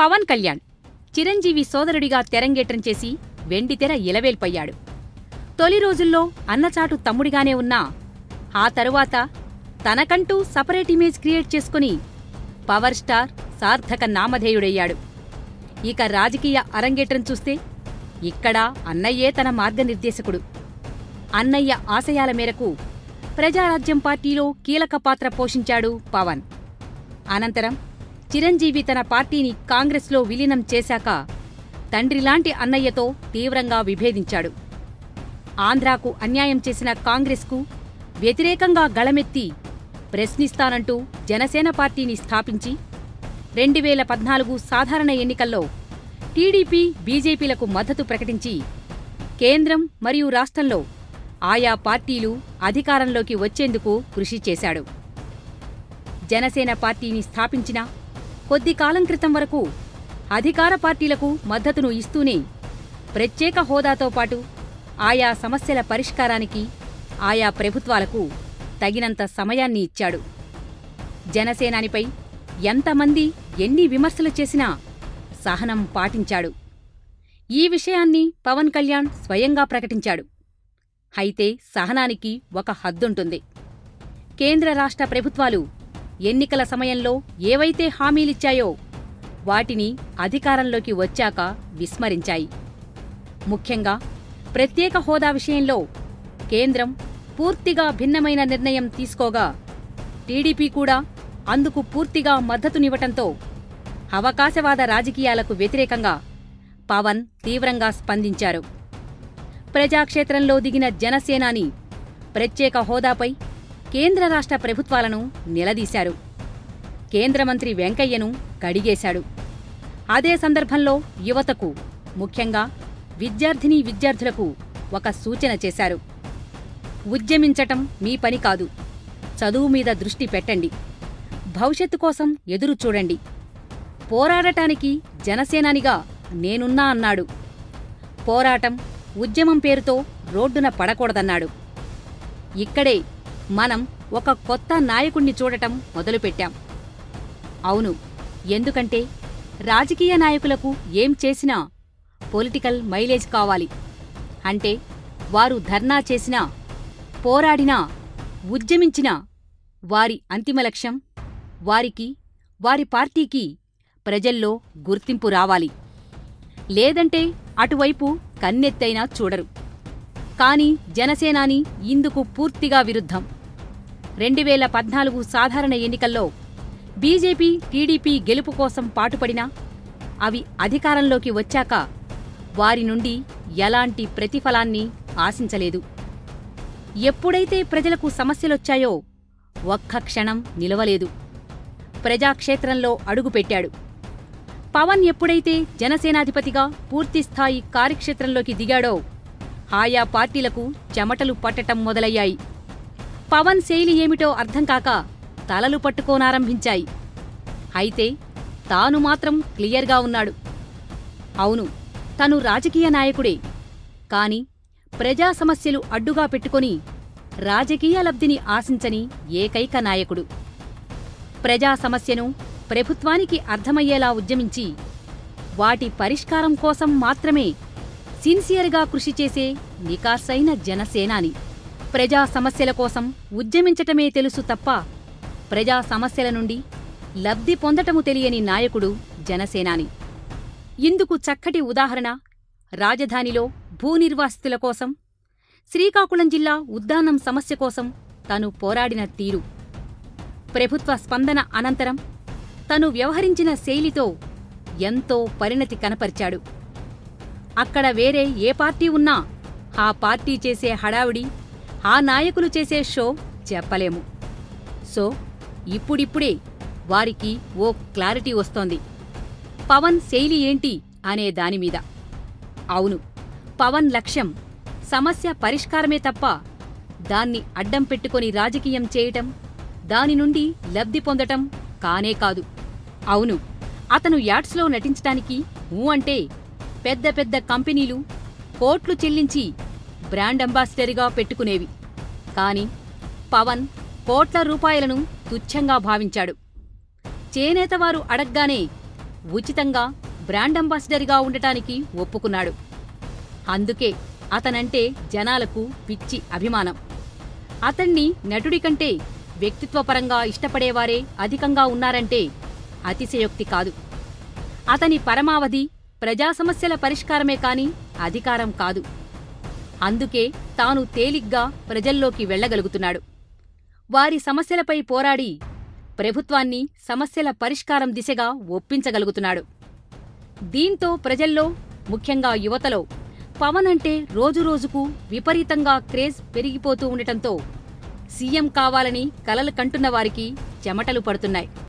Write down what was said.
పవన్ కళ్యాణ్ చిరంజీవి సోదరుడిగా తెరంగేట్రం చేసి వెండితెర ఇలవేల్పయ్యాడు తొలి రోజుల్లో అన్నచాటు తమ్ముడిగానే ఉన్నా ఆ తరువాత తనకంటూ సపరేట్ ఇమేజ్ క్రియేట్ చేసుకుని పవర్ స్టార్ సార్థక నామధేయుడయ్యాడు ఇక రాజకీయ అరంగేట్రం చూస్తే ఇక్కడ అన్నయ్యే తన మార్గనిర్దేశకుడు అన్నయ్య ఆశయాల మేరకు ప్రజారాజ్యం పార్టీలో కీలక పాత్ర పోషించాడు పవన్ అనంతరం చిరంజీవి తన పార్టీని కాంగ్రెస్లో విలీనం చేశాక తండ్రిలాంటి అన్నయ్యతో తీవ్రంగా విభేదించాడు ఆంధ్రాకు అన్యాయం చేసిన కాంగ్రెస్కు వ్యతిరేకంగా గళమెత్తి ప్రశ్నిస్తానంటూ జనసేన పార్టీని స్థాపించి రెండు వేల పద్నాలుగు సాధారణ ఎన్నికల్లో టీడీపీ బీజేపీలకు మద్దతు ప్రకటించి కేంద్రం మరియు రాష్ట్రంలో ఆయా పార్టీలు అధికారంలోకి వచ్చేందుకు కృషి చేశాడు జనసేన పార్టీని స్థాపించిన కొద్ది కాలం క్రితం వరకు అధికార పార్టీలకు మద్దతును ఇస్తూనే ప్రత్యేక హోదాతో పాటు ఆయా సమస్యల పరిష్కారానికి ఆయా ప్రభుత్వాలకు తగినంత సమయాన్ని ఇచ్చాడు జనసేనానిపై ఎంతమంది ఎన్ని విమర్శలు చేసినా సహనం పాటించాడు ఈ విషయాన్ని పవన్ కళ్యాణ్ స్వయంగా ప్రకటించాడు అయితే సహనానికి ఒక హద్దుంటుంది కేంద్ర రాష్ట్ర ప్రభుత్వాలు ఎన్నికల సమయంలో ఏవైతే హామీలిచ్చాయో వాటిని అధికారంలోకి వచ్చాక విస్మరించాయి ముఖ్యంగా ప్రత్యేక హోదా విషయంలో కేంద్రం పూర్తిగా భిన్నమైన నిర్ణయం తీసుకోగా టీడీపీ కూడా అందుకు పూర్తిగా మద్దతునివ్వటంతో అవకాశవాద రాజకీయాలకు వ్యతిరేకంగా పవన్ తీవ్రంగా స్పందించారు ప్రజాక్షేత్రంలో దిగిన జనసేనాని ప్రత్యేక హోదాపై కేంద్ర రాష్ట్ర ప్రభుత్వాలను నిలదీశారు కేంద్ర మంత్రి వెంకయ్యను కడిగేశాడు అదే సందర్భంలో యువతకు ముఖ్యంగా విద్యార్థినీ విద్యార్థులకు ఒక సూచన చేశారు ఉద్యమించటం మీ పని కాదు చదువు మీద దృష్టి పెట్టండి భవిష్యత్తు కోసం ఎదురు చూడండి పోరాడటానికి జనసేనానిగా నేనున్నా అన్నాడు పోరాటం ఉద్యమం పేరుతో రోడ్డున పడకూడదన్నాడు ఇక్కడే మనం ఒక కొత్త నాయకుణ్ణి చూడటం మొదలుపెట్టాం అవును ఎందుకంటే రాజకీయ నాయకులకు ఏం చేసినా పొలిటికల్ మైలేజ్ కావాలి అంటే వారు ధర్నా చేసినా పోరాడినా ఉద్యమించినా వారి అంతిమ లక్ష్యం వారికి వారి పార్టీకి ప్రజల్లో గుర్తింపు రావాలి లేదంటే అటువైపు కన్నెత్తైనా చూడరు కాని జనసేనాని ఇందుకు పూర్తిగా విరుద్ధం రెండు వేల పద్నాలుగు సాధారణ ఎన్నికల్లో బీజేపీ టీడీపీ గెలుపు కోసం పాటుపడినా అవి అధికారంలోకి వచ్చాక వారి నుండి ఎలాంటి ప్రతిఫలాన్ని ఆశించలేదు ఎప్పుడైతే ప్రజలకు సమస్యలొచ్చాయో ఒక్క క్షణం నిలవలేదు ప్రజాక్షేత్రంలో అడుగుపెట్టాడు పవన్ ఎప్పుడైతే జనసేనాధిపతిగా పూర్తిస్థాయి కార్యక్షేత్రంలోకి దిగాడో ఆయా పార్టీలకు చెమటలు పట్టటం మొదలయ్యాయి పవన్ శైలి ఏమిటో అర్థం కాక తలలు పట్టుకోనారంభించాయి అయితే తాను మాత్రం క్లియర్గా ఉన్నాడు అవును తను రాజకీయ నాయకుడే కాని ప్రజా సమస్యలు అడ్డుగా పెట్టుకొని రాజకీయ లబ్ధిని ఆశించని ఏకైక నాయకుడు ప్రజా సమస్యను ప్రభుత్వానికి అర్థమయ్యేలా ఉద్యమించి వాటి పరిష్కారం కోసం మాత్రమే సిన్సియర్గా కృషి చేసే నికార్సైన జనసేనాని ప్రజా సమస్యల కోసం ఉద్యమించటమే తెలుసు తప్ప ప్రజా సమస్యల నుండి లబ్ధి పొందటము తెలియని నాయకుడు జనసేనాని ఇందుకు చక్కటి ఉదాహరణ రాజధానిలో భూనిర్వాసితుల కోసం శ్రీకాకుళం జిల్లా ఉద్దానం సమస్య కోసం తను పోరాడిన తీరు ప్రభుత్వ స్పందన అనంతరం తను వ్యవహరించిన శైలితో ఎంతో పరిణతి కనపరిచాడు అక్కడ వేరే ఏ పార్టీ ఉన్నా ఆ పార్టీ చేసే హడావిడి ఆ నాయకులు చేసే షో చెప్పలేము సో ఇప్పుడిప్పుడే వారికి ఓ క్లారిటీ వస్తోంది పవన్ శైలి ఏంటి అనే దానిమీద అవును పవన్ లక్ష్యం సమస్య పరిష్కారమే తప్ప దాన్ని అడ్డం పెట్టుకొని రాజకీయం చేయటం దాని నుండి లబ్ధి పొందటం కానే కాదు అవును అతను యాడ్స్లో నటించటానికి ఊ అంటే పెద్ద పెద్ద కంపెనీలు కోట్లు చెల్లించి బ్రాండ్ అంబాసిడర్గా పెట్టుకునేవి కాని పవన్ కోట్ల రూపాయలను తుచ్ఛంగా భావించాడు చేనేతవారు అడగ్గానే ఉచితంగా బ్రాండ్ అంబాసిడర్గా ఉండటానికి ఒప్పుకున్నాడు అందుకే అతనంటే జనాలకు పిచ్చి అభిమానం అతన్ని నటుడి కంటే వ్యక్తిత్వపరంగా ఇష్టపడేవారే అధికంగా ఉన్నారంటే అతిశయోక్తి కాదు అతని పరమావధి ప్రజా సమస్యల పరిష్కారమే కాని అధికారం కాదు అందుకే తాను తేలిగ్గా ప్రజల్లోకి వెళ్ళగలుగుతున్నాడు వారి సమస్యలపై పోరాడి ప్రభుత్వాన్ని సమస్యల పరిష్కారం దిశగా ఒప్పించగలుగుతున్నాడు దీంతో ప్రజల్లో ముఖ్యంగా యువతలో పవన్ అంటే రోజురోజుకు విపరీతంగా క్రేజ్ పెరిగిపోతూ ఉండటంతో సీఎం కావాలని కలలు కంటున్న వారికి చెమటలు పడుతున్నాయి